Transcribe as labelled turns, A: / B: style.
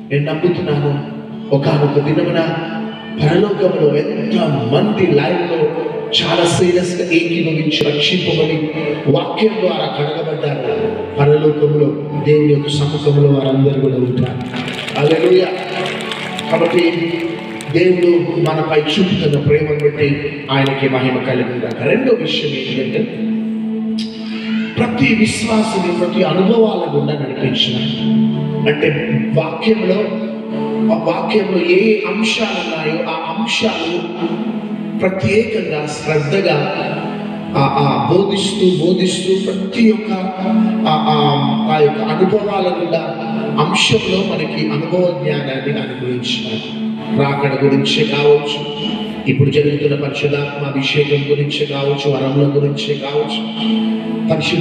A: నేను నమ్ముతున్నాను ఒకనొక దినమున పరలోకంలో ఎంత మంది లైవ్లో చాలా సీరియస్ గా ఏకీభవించి రక్షింపబడి వాక్యం ద్వారా కడగబడ్డారు పరలోకంలో దేవుని యొక్క సముఖంలో వారందరూ కూడా ఉంటారు అలెలుయ కాబట్టి దేవుడు మనపై చూపుతున్న ప్రేమను బట్టి ఆయనకి మహిమ కలిగిందాక రెండో విషయం ఏంటంటే ప్రతి విశ్వాసుని ప్రతి అనుభవాల గుండా నడిపించిన అంటే వాక్యంలో ఆ వాక్యంలో ఏ అంశాలు ఉన్నాయో ఆ అంశాలు ప్రత్యేకంగా శ్రద్ధగా ఆ ఆ బోధిస్తూ బోధిస్తూ ప్రతి ఒక్క ఆ ఆ- ఆ యొక్క అనుభవాల గుండా అంశంలో మనకి అనుభవ జ్ఞానాన్ని అనుగ్రహించినారు రాకడ గురించే కావచ్చు ఇప్పుడు జరుగుతున్న పరిశుధాత్మ అభిషేకం గురించి కావచ్చు వరముల గురించి కావచ్చు పరిశుద్ధ